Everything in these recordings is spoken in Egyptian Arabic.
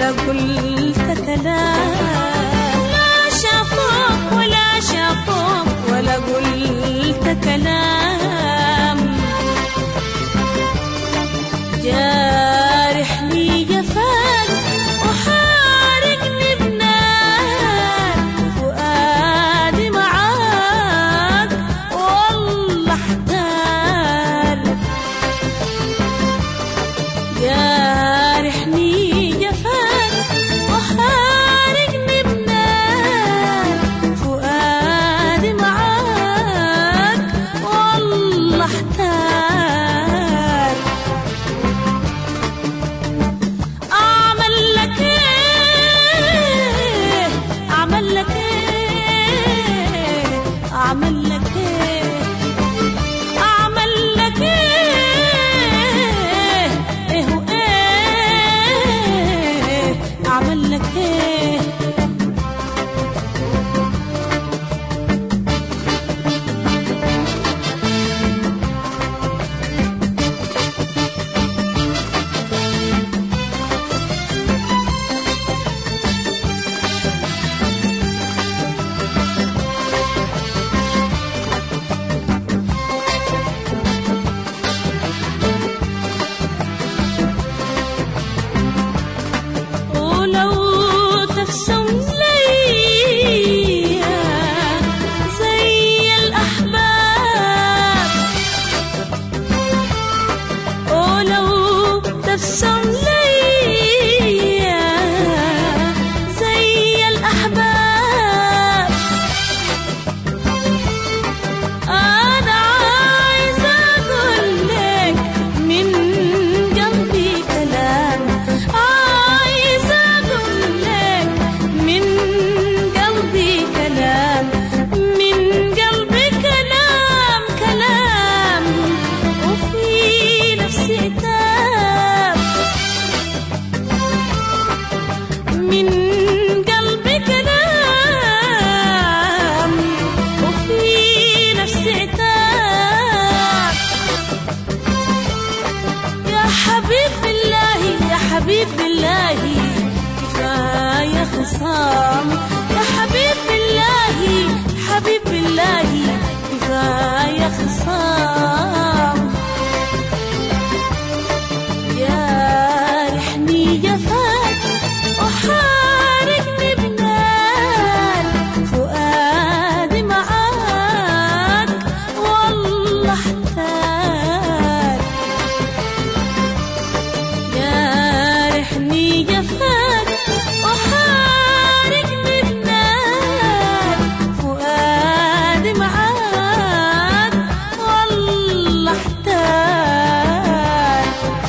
ولا قلت كلام لا شافوك ولا شافوك ولا قلت كلام جارحني جفاك وحارقني بنار فؤادي معاك والله احتار جارحني جفاك وحارقني بنار فؤادي معاك والله احتار أعمل لك إيه أعمل لك إيه أعمل لك إيه أعمل لك إيه إيه وإيه أعمل لك إيه ولو تبسم لي زي الأحباب ولو تبسم لي زي الأحباب أنا عايزة أقول لك من قلبي كلام عايزة أقول لك من قلبي كلام من قلبي كلام كلام وفي نفسي تاب من قلبي كلام وفي نفسي تاب يا حبيب الله يا حبيب الله كفاية خصام يا حبيب الله حبيب الله كفاية خصام جارحني جفاك وحارقني بنار فؤادي معاك والله احتار جارحني جفاك وحارقني بنار فؤادي معاك والله احتار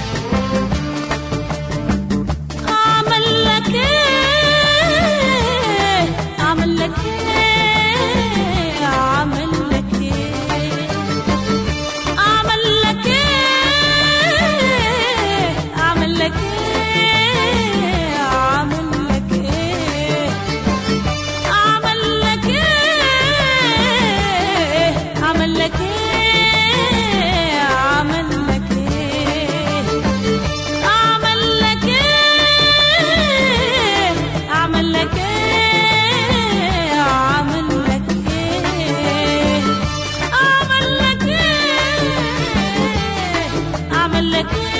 أعمل لك إيه أعمل لك إيه أعمل لك إيه أعمل لك إيه أعمل لك إيه أعمل لك إيه أعمل لك إيه أعمل لك إيه أعمل لك إيه أعمل لك إيه أعمل لك إيه أعمل لك إيه أعمل لك إيه أعمل لك إيه